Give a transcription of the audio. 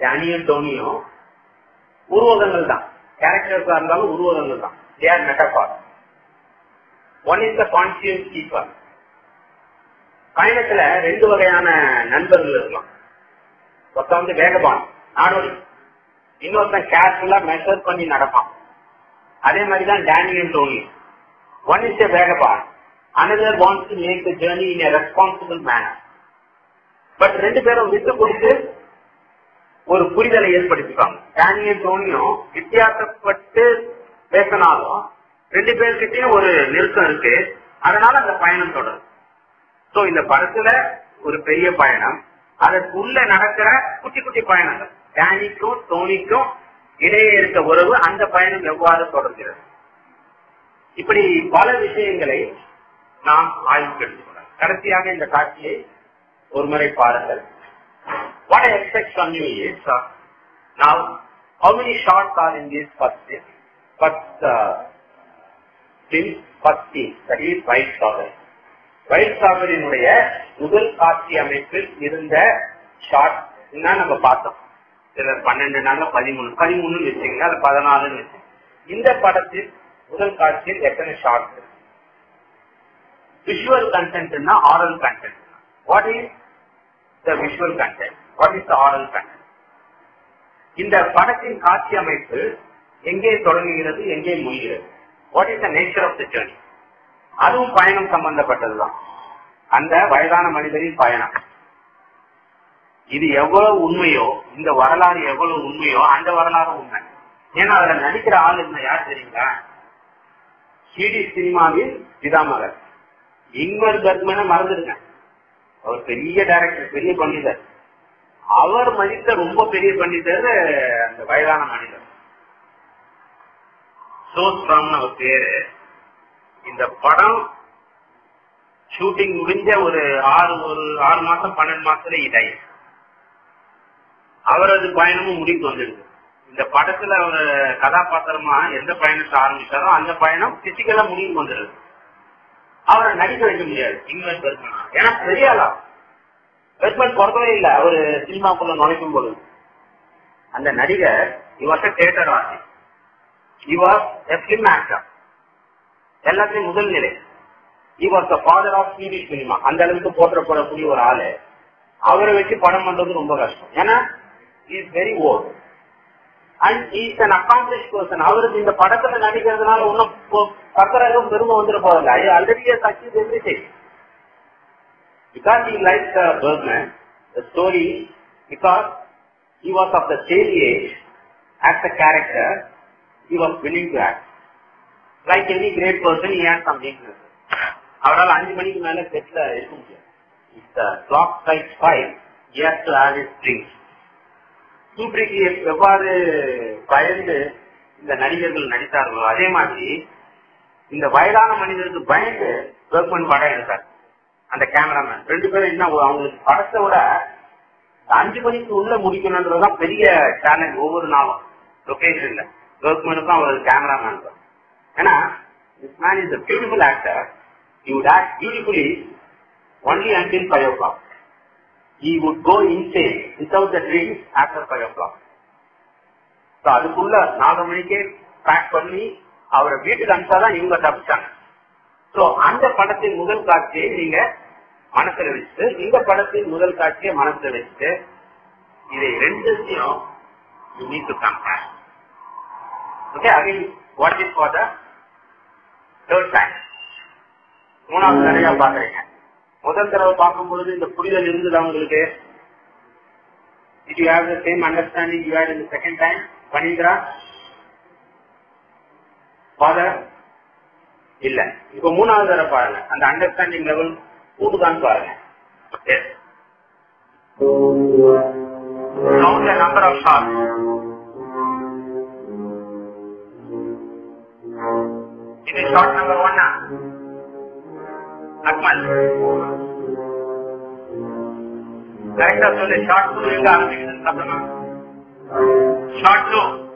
டேனியும் டோனியும் உருவகங்கள் தான் கேரக்டர்ஸா இருந்தாலும் உருவகங்கள் தான் their metaphor one is the conscious keeper பயணத்துல ரெண்டு வகையான நண்பர்கள் இருக்கலாம் ஒருத்தன் வந்து வேகபான் நாடோடி இன்னொருத்தன் கேர்ஃபுல்லா மெஷர் பண்ணி நடப்பான் அதே மாதிரி தான் Daniel Tony one is a vagabond another wants to make the journey in a responsible manner but ரெண்டு பேரும் விட்டு கொடுத்து ஒரு புரிதலை ஏற்படுத்திப்பாங்க டேனியல் டோனியும் வித்தியாசப்பட்டு பேசினாலும் ரெண்டு பேர்கிட்டயும் ஒரு நெருக்கம் இருக்கு அதனால அந்த பயணம் தொடரும் சோ இந்த படத்துல ஒரு பெரிய பயணம் அதற்குள்ள நடக்கிற குட்டி குட்டி பயணங்கள் டேனிக்கும் டோனிக்கும் இடையே இருக்க உறவு அந்த பயணம் எவ்வாறு தொடர்கிறது இப்படி பல விஷயங்களை நாம் ஆய்வுக்கு எடுத்துக்கொள்ளலாம் கடைசியாக இந்த காட்சியை ஒரு முறை பாருங்கள் What I expect from you is, uh, now, how many shots are in this first scene? First uh, scene, first scene, that is White Strawberry. White Strawberry-னுடைய முதல் காட்சி அமைப்பில் இருந்த ஷார்ட் தான் நம்ம பார்த்தோம் சிலர் பன்னெண்டு நாள்ல பதிமூணு பதிமூணுன்னு வச்சுங்க அது பதினாலுன்னு வச்சுங்க இந்த படத்தில் முதல் காட்சியில் எத்தனை ஷார்ட் விஷுவல் கண்டென்ட்னா aural content what is the visual content what is the aural content இந்த படத்தின் காட்சி அமைப்பு எங்கே தொடங்குகிறது எங்கே முடிகிறது what is the nature of the journey அதுவும் பயணம் சம்பந்தப்பட்டதுதான் அந்த வயதான மனிதரின் பயணம் இது எவ்வளவு உண்மையோ இந்த வரலாறு எவ்வளவு உண்மையோ அந்த வரலாறு உண்மை ஏன்னா அதுல நடிக்கிற ஆள் என்ன யார் தெரியுங்களா சிடி சினிமாவின் பிதாமகர் இன்வர் பர்மனை மறந்துடுங்க அவர் பெரிய டைரக்டர் பெரிய பண்டிதர் அவர் மதித்த ரொம்ப பெரிய பண்டிதர் அந்த வயதான மனிதர் சோஸ்ராம்னு அவர் பேரு இந்த படம் ஷூட்டிங் முடிஞ்ச ஒரு ஆறு ஒரு ஆறு மாசம் பன்னெண்டு மாசத்துல இதாயி அவரது பயணமும் முடிவுக்கு வந்துடுது இந்த படத்துல அவர் கதாபாத்திரமா எந்த பயணத்தை ஆரம்பிச்சாரோ அந்த பயணம் பிசிக்கலா முடிவுக்கு வந்துடுது அவரை நடிக்க வைக்க முடியாது இன்வெஸ்ட் பெர்மனா ஏன்னா பெரிய ஆளா பெர்மன் பிறக்கவே இல்லை அவரு சினிமாக்குள்ள நுழைக்கும் போது அந்த நடிகர் இவர்கிட்ட தேட்டர் ஆர்டிஸ்ட் இவர் பிலிம் ஆக்டர் எல்லாத்துலயும் முதல் நிலை இவர் the father of TV cinema அந்த அளவுக்கு போற்றப்படக்கூடிய ஒரு ஆளு அவரை வச்சு படம் பண்றது ரொம்ப கஷ்டம் ஏன்னா is very old and is an accomplish person அவருக்கு இந்த படத்துல நடிக்கிறதுனால ஒன்னும் பக்கரகம் பெருமை வந்துட போதில்லை already success everything because he likes uh, Bergman, the story, because he was of the same age as the character, he was willing to act. Like any great person, he had some weaknesses. அவரால் அஞ்சு மணிக்கு மேல செட்ல இருக்க முடியாது If the clock strikes five, he has to have his drinks. சூப்ரிக்கு எவ்வாறு பயந்து இந்த நடிகர்கள் நடித்தார்களோ அதே மாதிரி இந்த வயதான மனிதருக்கு பயந்து பெர்க்மன் படம் எடுத்தார் அந்த கேமராமேன் ரெண்டு பேரும் என்ன அவங்களுக்கு படத்தை விட அஞ்சு மணிக்கு உள்ள முடிக்கணுன்றதுதான் பெரிய சேலஞ்ச் ஒவ்வொரு நாளும் லொகேஷன்ல பெர்க்மனுக்கும் அவர் கேமராமேன் தான் ஏன்னா this man is a beautiful actor he would act beautifully only until 5 o'clock. He would go insane without the drinks after 5 o'clock. So அதுக்குள்ள நாலு மணிக்கே பேக் பண்ணி அவரை வீட்டுக்கு அனுப்பிச்சாதான் இவங்க தப்பிச்சாங்க சோ அந்த படத்தின் முதல் காட்சியை நீங்க மனசுல வச்சுட்டு இந்த படத்தின் முதல் காட்சியை மனசுல வச்சுட்டு இதை ரெண்டுத்தையும் you need to compare. Okay, again, what is for the third time? மூணாவது தடவையா பாக்குறீங்க முதல் தடவை பார்க்கும் பொழுது இந்த புரிதல் இருந்தது அவங்களுக்கு you have the same understanding you had இந்த செகண்ட் டைம் பண்ணீங்களா ஃபாதர் இல்ல இப்ப மூணாவது தடவை பாருங்க அந்த அண்டர்ஸ்டாண்டிங் லெவல் கூடுதான்னு பாருங்க Yes. Count the number of shots. இது ஷார்ட் நம்பர் ஒன்னா அக்மல் கரெக்டா சொல்லு ஷார்ட் டூ எங்க ஆரம்பிக்குதுன்னு பார்த்தோமா ஷார்ட் டூ